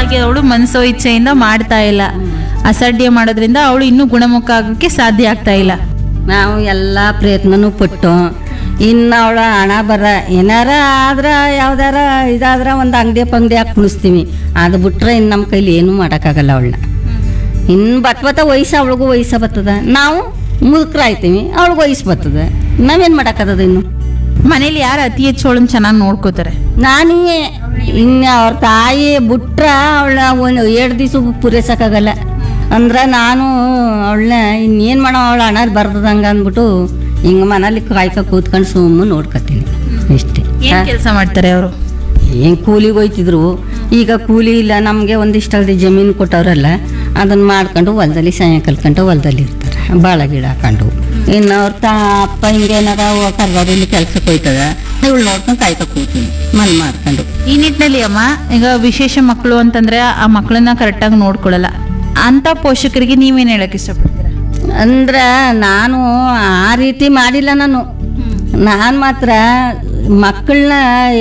ಈಗ ಅವಳು ಮನಸೋ ಇಚ್ಛೆಯಿಂದ ಮಾಡ್ತಾ ಇಲ್ಲ ಅಸಡ್ಡೆ ಮಾಡೋದ್ರಿಂದ ಅವಳು ಇನ್ನೂ ಗುಣಮುಖ ಆಗೋಕ್ಕೆ ಸಾಧ್ಯ ಆಗ್ತಾ ಇಲ್ಲ ನಾವು ಎಲ್ಲ ಪ್ರಯತ್ನನೂ ಪಟ್ಟು ಇನ್ನು ಅವಳ ಹಣ ಬರ ಏನಾರ ಆದ್ರೆ ಯಾವ್ದಾರ ಇದಾದ್ರೆ ಒಂದು ಅಂಗಡಿ ಪಂಗಡಿ ಹಾಕಿ ಕುಣಿಸ್ತೀವಿ ಅದು ಬಿಟ್ರೆ ಇನ್ನು ನಮ್ಮ ಕೈಲಿ ಏನೂ ಮಾಡೋಕ್ಕಾಗಲ್ಲ ಅವಳನ್ನ ಇನ್ನು ಬತ್ ಬತ್ತ ವಯಸ್ಸು ಅವಳಿಗೂ ವಯಸ್ಸು ಬರ್ತದ ನಾವು ಮುದುಕರಾಯ್ತೀವಿ ಅವಳಿಗೂ ವಯಸ್ಸು ಬರ್ತದೆ ನಾವೇನು ಮಾಡೋಕ್ಕದ ಇನ್ನು ಮನೇಲಿ ಯಾರು ಅತಿ ಹೆಚ್ಚು ಅವಳನ್ನ ಚೆನ್ನಾಗಿ ನೋಡ್ಕೋತಾರೆ ನಾನೇ ಇನ್ನು ಅವ್ರ ತಾಯಿ ಬಿಟ್ರ ಅವಳ ಒಂದು ಎರಡು ದಿವಸ ಪೂರೈಸೋಕ್ಕಾಗಲ್ಲ ಅಂದ್ರೆ ನಾನು ಅವಳನ್ನ ಇನ್ನೇನು ಮಾಡೋ ಅವಳ ಹಣ ಬರ್ತದಂಗ ಅಂದ್ಬಿಟ್ಟು ಹಿಂಗೆ ಮನೇಲಿ ಕಾಯ್ಕ ಕೂತ್ಕೊಂಡು ಸುಮ್ಮನೆ ನೋಡ್ಕೊತೀನಿ ಇಷ್ಟೇ ಏನ್ ಕೆಲಸ ಮಾಡ್ತಾರೆ ಅವರು ಏನು ಕೂಲಿಗೆ ಹೋಯ್ತಿದ್ರು ಈಗ ಕೂಲಿ ಇಲ್ಲ ನಮಗೆ ಒಂದಿಷ್ಟಲ್ದಿ ಜಮೀನು ಕೊಟ್ಟವ್ರಲ್ಲ ಅದನ್ನ ಮಾಡ್ಕೊಂಡು ಹೊಲದಲ್ಲಿ ಸಾಯಂಕಾಲ ಕಂಡು ಹೊಲದಲ್ಲಿ ಇರ್ತಾರೆ ಬಾಳ ಗಿಡ ಹಾಕೊಂಡು ಇನ್ನು ಅವ್ರ ತಾ ಅಪ್ಪ ಹಿಂಗೇನಾರ ಕರ್ದವ್ರು ಇಲ್ಲಿ ಕೆಲ್ಸಕ್ಕೆ ಹೋಯ್ತದ ಇವಳು ನೋಡ್ಕೊಂಡು ಕಾಯ್ಕ ಕೂತೀನಿ ಮನ್ ಮಾಡ್ಕೊಂಡು ಈ ನಿಟ್ಟಿನಲ್ಲಿ ಅಮ್ಮ ಈಗ ವಿಶೇಷ ಮಕ್ಕಳು ಅಂತಂದ್ರೆ ಆ ಮಕ್ಕಳನ್ನ ಕರೆಕ್ಟಾಗಿ ನೋಡ್ಕೊಳ್ಳಲ್ಲ ಅಂತ ಪೋಷಕರಿಗೆ ನೀವೇನ್ ಹೇಳಕ್ ಇಷ್ಟಪಡ್ತೀರಾ ಅಂದ್ರೆ ನಾನು ಆ ರೀತಿ ಮಾಡಿಲ್ಲ ನಾನು ನಾನು ಮಾತ್ರ ಮಕ್ಕಳನ್ನ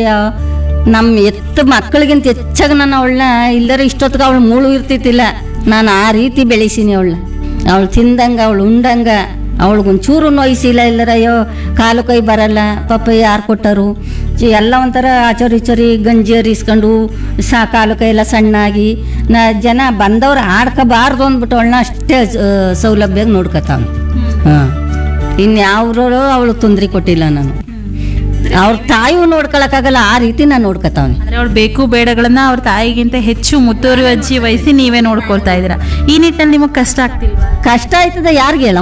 ನಮ್ಮ ಎತ್ತು ಮಕ್ಕಳಿಗಿಂತ ಹೆಚ್ಚಾಗಿ ನಾನು ಅವಳನ್ನ ಇಲ್ಲರ ಇಷ್ಟೊತ್ತಿಗೆ ಅವಳು ಮೂಳು ಇರ್ತಿತ್ತಿಲ್ಲ ನಾನು ಆ ರೀತಿ ಬೆಳೆಸೀನಿ ಅವಳನ್ನ ಅವಳು ತಿಂದಂಗೆ ಅವಳು ಉಂಡಂಗ ಅವಳಿಗೊಂಚೂರು ನೋಯಿಸಿಲ್ಲ ಇಲ್ಲರ ಅಯ್ಯೋ ಕಾಲು ಕೈ ಬರಲ್ಲ ಪಾಪ ಯಾರು ಕೊಟ್ಟರು ಚಿ- ಎಲ್ಲ ಒಂಥರ ಆಚರಿ ಇಚರಿ ಗಂಜಿ ಹರಿಸ್ಕೊಂಡು ಸಾ ಕಾಲು ಕೈ ಎಲ್ಲ ಸಣ್ಣಾಗಿ ನಾ ಜನ ಬಂದವ್ರು ಆಡ್ಕೋಬಾರ್ದು ಅಂದ್ಬಿಟ್ಟು ಅವಳನ್ನ ಅಷ್ಟೇ ಆ, ಸೌಲಭ್ಯವಾಗಿ ನೋಡ್ಕೊತಾವ ಹಾಂ ಇನ್ಯಾವ್ರು ಅವಳು ತೊಂದರೆ ಕೊಟ್ಟಿಲ್ಲ ನಾನು ಅವ್ರ ತಾಯಿಯೂ ನೋಡ್ಕೊಳಕ್ಕಾಗಲ್ಲ ಆ ರೀತಿ ನಾನು ನೋಡ್ಕೊತಾವ್ನಿ ಅಂದ್ರೆ ಅವಳು ಬೇಕು ಬೇಡಗಳನ್ನ ಅವ್ರ ತಾಯಿಗಿಂತ ಹೆಚ್ಚು ಮುತುವರ್ಜಿ ವಹಿಸಿ ನೀವೇ ನೋಡ್ಕೊಳ್ತಾ ಇದ್ದೀರಾ ಈ ನಿಟ್ಟಿನಲ್ಲಿ ನಿಮಗೆ ಕಷ್ಟ ಆಗ್ತಿಲ್ವಾ ಕಷ್ಟ ಆಯ್ತದ ಯಾರಿಗೆ ಹೇಳೋ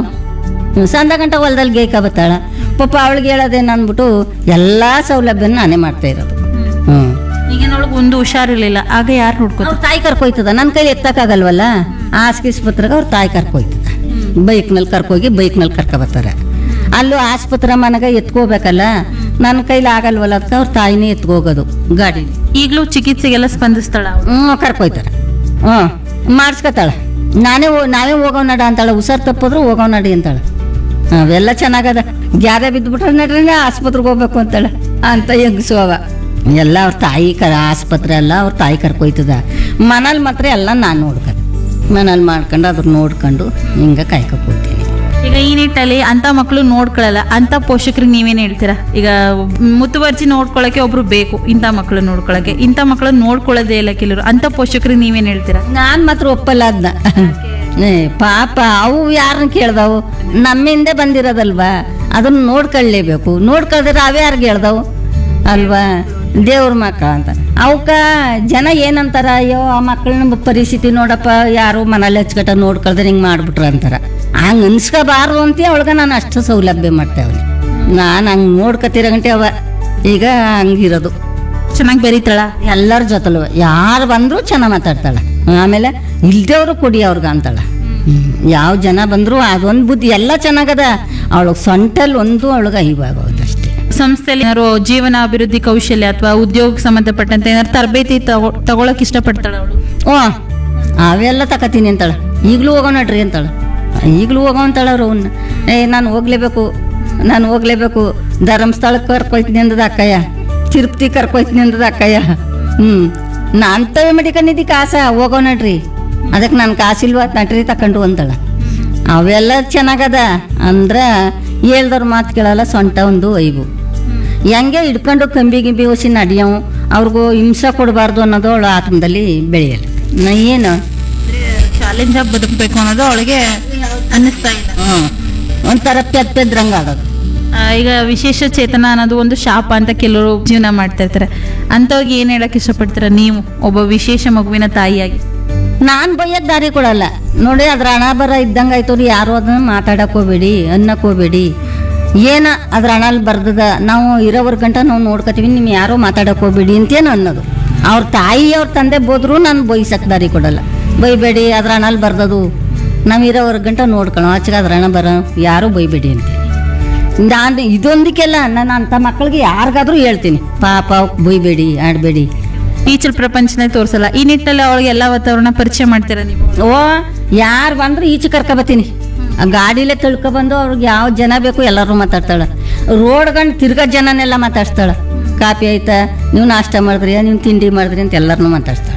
ಸಂದ ಗಂಟ ಹೊಲದಲ್ಲಿ ಗೇಕ ಬತ್ತಾಳ ಪಾಪ ಅವಳಿಗೆ ಹೇಳೋದೇನು ಅಂದ್ಬಿಟ್ಟು ಎಲ್ಲ ಸೌಲಭ್ಯನ ನಾನೇ ಮಾಡ್ತಾ ಇರೋದು ಹ್ಞೂ ಈಗ ಅವಳಿಗೆ ಒಂದು ಹುಷಾರಿರ್ಲಿಲ್ಲ ಆಗ ಯಾರು ನೋಡ್ಕೋತಾರೆ ಅವ್ರ ತಾಯಿ ಕರ್ಕೊಯ್ತದ ನನ್ನ ಕೈಲಿ ಎತ್ತಕ್ಕಾಗಲ್ವಲ್ಲ ಆಸ್ಪತ್ರೆಗೆ ಅವ್ರ ತಾಯಿ ಕರ್ಕೊಯ್ತದ ಬೈಕ್ನಲ್ಲಿ ಕರ್ಕೋಗಿ ಬೈಕ್ನಲ್ಲಿ ಕರ್ಕೊಬತ್ತಾರೆ ಅಲ್ಲೂ ಆಸ್ಪತ್ರೆ ಮನೆಗೆ ಎತ್ಕೋಬೇಕಲ್ಲ ನನ್ನ ಕೈಲಿ ಆಗಲ್ವಲ್ಲ ಅದಕ್ಕೆ ಅವ್ರ ತಾಯಿನೇ ಎತ್ಕೋಗೋದು ಗಾಡೀಲಿ ಈಗಲೂ ಚಿಕಿತ್ಸೆಗೆಲ್ಲ ಸ್ಪಂದಿಸ್ತಾಳ ಅವ್ಳು? ಹ್ಞೂ ಕರ್ಕೊಯ್ತಾರೆ ಹ್ಞೂ ಮಾಡಿಸ್ಕೊತಾಳೆ ನಾನೇ ಹೋ ನಾವೇ ಹೋಗೋ ನಡ ಅಂತಾಳೆ ಹುಷಾರ್ ತಪ್ಪಿದ್ರು ಹೋಗೋ ನಡಿ ಅಂತಾಳೆ ಅವೆಲ್ಲ ಚೆನ್ನಾಗದ ಗ್ಯಾರೆ ಬಿದ್ದುಬಿಟ್ರೆ ನಡ್ರಿ ಆಸ್ಪತ್ರೆಗೆ ಹೋಗ್ಬೇಕು ಅಂತಾಳೆ ಅಂತ ಹೆಂಗಸು ಅವ ಎಲ್ಲ ಅವ್ರ ತಾಯಿ ಕರ ಆಸ್ಪತ್ರೆ ಎಲ್ಲ ಅವ್ರ ತಾಯಿ ಕರ್ಕೊಯ್ತದ ಮನೇಲಿ ಮಾತ್ರ ಎಲ್ಲ ನಾನು ನೋಡ್ಕೊಂಡು ಮನೇಲಿ ಮಾಡ್ಕೊಂಡು ಅದ್ರ ನೋಡ್ಕೊಂಡು ಹಿಂಗೆ ಕಾಯ್ಕೊ ಕೂತೀನಿ ಈಗ ಈ ನಿಟ್ಟಲ್ಲಿ ಅಂತ ಮಕ್ಕಳು ನೋಡ್ಕೊಳ್ಳಲ್ಲ ಅಂತ ಪೋಷಕರಿಗೆ ನೀವೇನ್ ಹೇಳ್ತೀರಾ ಈಗ ಮುತುವರ್ಜಿ ನೋಡ್ಕೊಳಕ್ಕೆ ಒಬ್ರು ಬೇಕು ಇಂಥ ಮಕ್ಕಳು ನೋಡ್ಕೊಳಕ್ಕೆ ಇಂಥ ಮಕ್ಕಳು ನೋಡ್ಕೊಳ್ಳೋದೇ ಇಲ್ಲ ಕೆಲವರು ಅಂತ ಪೋಷಕರಿಗೆ ನೀವೇನ್ ಹೇಳ್ತೀರಾ ನಾನು ಮಾತ್ರ ಒಪ್ಪಲ್ಲ ಅದನ್ನ ಏ ಪಾಪ ಅವು ಯಾರನ್ನ ಕೇಳ್ದವು ನಮ್ಮಿಂದ ಬಂದಿರೋದಲ್ವಾ ಅದನ್ನ ನೋಡ್ಕೊಳ್ಳೇಬೇಕು ನೋಡ್ಕೊಳ್ದ್ರೆ ಅವು ಯಾರಿಗೆ ಹೇಳ್ದವು ಅಲ್ವಾ ದೇವ್ರ ಮಕ್ಕಳ ಅಂತ ಅವಕ್ಕ ಜನ ಏನಂತಾರ ಅಯ್ಯೋ ಆ ಮಕ್ಕಳನ್ನ ಪರಿಸ್ಥಿತಿ ನೋಡಪ್ಪ ಯಾರು ಮನೇಲಿ ಹಚ್ಕಟ ನೋಡ್ಕೊಳ್ದ್ರೆ ಹಿಂಗೆ ಮಾಡ್ಬಿಟ್ರ ಅಂತಾರ ಹಂಗೆ ಅನ್ಸ್ಕೋಬಾರ್ದು ಅಂತ ಅವಳಿಗೆ ನಾನು ಅಷ್ಟು ಸೌಲಭ್ಯ ಮಾಡ್ತೇವೆ ನಾನು ಹಂಗೆ ನೋಡ್ಕೊತಿರೋ ಗಂಟೆ ಅವ ಈಗ ಹಂಗಿರೋದು ಚೆನ್ನಾಗಿ ಬೆರೀತಾಳ ಎಲ್ಲರ ಜೊತೆಲು ಯಾರು ಬಂದರೂ ಚೆನ್ನಾಗಿ ಮಾತಾಡ್ತಾಳೆ ಆಮೇಲೆ ಇಲ್ದೇವ್ರು ಕೊಡಿ ಅವ್ರಿಗೆ ಅಂತಾಳೆ ಯಾವ ಜನ ಬಂದರೂ ಅದೊಂದು ಬುದ್ಧಿ ಎಲ್ಲ ಚೆನ್ನಾಗದ ಅವಳಿಗೆ ಸೊಂಟಲ್ಲಿ ಒಂದು ಅವಳಿಗೆ ಇವಾಗೋದು ಅಷ್ಟೇ ಸಂಸ್ಥೆಯಲ್ಲಿ ಏನಾದ್ರು ಜೀವನ ಅಭಿವೃದ್ಧಿ ಕೌಶಲ್ಯ ಅಥವಾ ಉದ್ಯೋಗಕ್ಕೆ ಸಂಬಂಧಪಟ್ಟಂತೆ ಏನಾದ್ರು ತರಬೇತಿ ತಗೊ ತಗೊಳಕ್ ಇಷ್ಟಪಡ್ತಾಳ ಅವಳು ಓ ಅವೆಲ್ಲ ತಕತೀನಿ ಅಂತಾಳೆ ಈಗಲೂ ಹೋಗೋ ನಡ್ರಿ ಅಂತಾಳೆ ಈಗಲೂ ಹೋಗೋ ಅಂತಾಳೆ ಅವ್ರು ಅವನ್ನ ಏ ನಾನು ಹೋಗ್ಲೇಬೇಕು ನಾನು ಹೋಗ್ಲೇಬೇಕು ಧರ್ಮಸ್ಥಳಕ್ಕೆ ಕರ್ಕೊಯ್ತೀನಿ ಅಂದದ ಅಕ್ಕಯ್ಯ ತಿರುಪತಿ ಕರ್ಕೊಯ್ತೀನಿ ಅಂದದ ಅಕ್ಕಯ್ಯ ಹ್ಞೂ ನಾ ಅಂತವೇ ಮಡಿಕೊಂಡಿದ್ದಿ ಕಾಸ ಹೋಗೋ ನಡ್ರಿ ಅದಕ್ಕೆ ನಾನು ಕಾಸಿಲ್ವ ನಟ್ರಿ ತಕೊಂಡು ಅಂತಾಳೆ ಅವೆಲ್ಲ ಚೆನ್ನಾಗದ ಅಂದ್ರೆ ಹೇಳ್ದವ್ರ ಮಾತು ಕೇಳಲ್ಲ ಸೊಂಟ ಒಂದು ಐವು ಹೆಂಗೆ ಹಿಡ್ಕೊಂಡು ಕಂಬಿ ಗಿಂಬಿ ಹೊಸಿ ನಡಿಯವು ಅವ್ರಿಗೂ ಹಿಂಸೆ ಕೊಡಬಾರ್ದು ಅನ್ನೋದು ಅವಳು ಆತ್ಮದಲ್ಲಿ ಬೆಳೆಯಲ್ಲ ನಾ ಏನು ಚಾಲೆಂಜ್ ಆಗಿ ಬದುಕಬೇಕು ಅನ್ನೋದು ಅವಳಿಗೆ ಅನ್ನಿಸ್ತಾ ಇಲ್ಲ ಹ್ಞೂ ಒಂಥರ ಪೆದ್ ಪೆದ್ರಂಗೆ ಆಗೋದು ಆ, ಈಗ ವಿಶೇಷ ಚೇತನ ಅನ್ನೋದು ಒಂದು ಶಾಪ ಅಂತ ಕೆಲವರು ಜೀವನ ಮಾಡ್ತಾ ಇರ್ತಾರೆ ಅಂಥವ್ರಿಗೆ ಏನು ಹೇಳಕ್ ಇಷ್ಟಪಡ್ತೀರಾ ನೀವು ಒಬ್ಬ ವಿಶೇಷ ಮಗುವಿನ ತಾಯಿಯಾಗಿ ನಾನು ಬೈಯಕ್ಕೆ ದಾರಿ ಕೊಡಲ್ಲ ನೋಡಿ ಅದ್ರ ಹಣ ಬರ ಇದ್ದಂಗೆ ಆಯ್ತು ರೀ ಯಾರು ಅದನ್ನ ಮಾತಾಡಕ್ ಹೋಗ್ಬೇಡಿ ಅನ್ನಕ್ ಹೋಗ್ಬೇಡಿ ಏನ ಅದ್ರ ಹಣಲ್ಲಿ ಬರ್ದದ ನಾವು ಇರೋವರ್ ಗಂಟ ನಾವು ನೋಡ್ಕೊತೀವಿ ನೀವು ಯಾರೋ ಮಾತಾಡಕ್ ಹೋಗ್ಬೇಡಿ ಅಂತೇನು ಅನ್ನೋದು ಅವ್ರ ತಾಯಿ ಅವ್ರ ತಂದೆ ಬೋದ್ರು ನಾನು ಬೈಸಕ್ಕೆ ದಾರಿ ಕೊಡಲ್ಲ ಬೈಬೇಡಿ ಅದ್ರ ಹಣಲ್ಲಿ ಬರ್ದದು ನಾವು ಇರೋವರ್ ಗಂಟ ನೋಡ್ಕೊಳ್ಳೋ ಆಚೆಗೆ ಅದ್ರ ಹಣ ಬರೋ ಯಾರೂ ಬೈಬೇಡಿ ಅಂತೀನಿ ನಾನು ಇದೊಂದಕ್ಕೆಲ್ಲ ನಾನು ಅಂಥ ಮಕ್ಕಳಿಗೆ ಯಾರಿಗಾದ್ರೂ ಹೇಳ್ತೀನಿ ಪಾಪ ಅವ್ಕ್ ಬೈಬೇಡಿ ಆಡಬೇಡಿ ಈಚಲ್ ಪ್ರಪಂಚನೇ ತೋರಿಸಲ್ಲ ಈ ನಿಟ್ಟಿನಲ್ಲಿ ಅವಳಿಗೆ ಎಲ್ಲ ವಾತಾವರಣ ಪರಿಚಯ ಮಾಡ್ತೀರಾ ನೀವು ಓ ಯಾರು ಬಂದ್ರು ಈಚೆ ಕರ್ಕೊಬತ್ತೀನಿ ಆ ಗಾಡಿಲೇ ತಿಳ್ಕೊಬಂದು ಅವ್ರಿಗೆ ಯಾವ ಜನ ಬೇಕು ಎಲ್ಲರೂ ಮಾತಾಡ್ತಾಳೆ ರೋಡ್ ಗಂಡು ತಿರ್ಗೋ ಜನನೆಲ್ಲ ಮಾತಾಡ್ಸ್ತಾಳೆ ಕಾಫಿ ಆಯ್ತಾ ನೀವು ನಾಷ್ಟ ಮಾಡಿದ್ರಿ ನೀವು ತಿಂಡಿ ಮಾಡಿದ್ರಿ ಅಂತ ಎಲ್ಲರನ್ನೂ ಮಾತಾಡ್ತಾಳೆ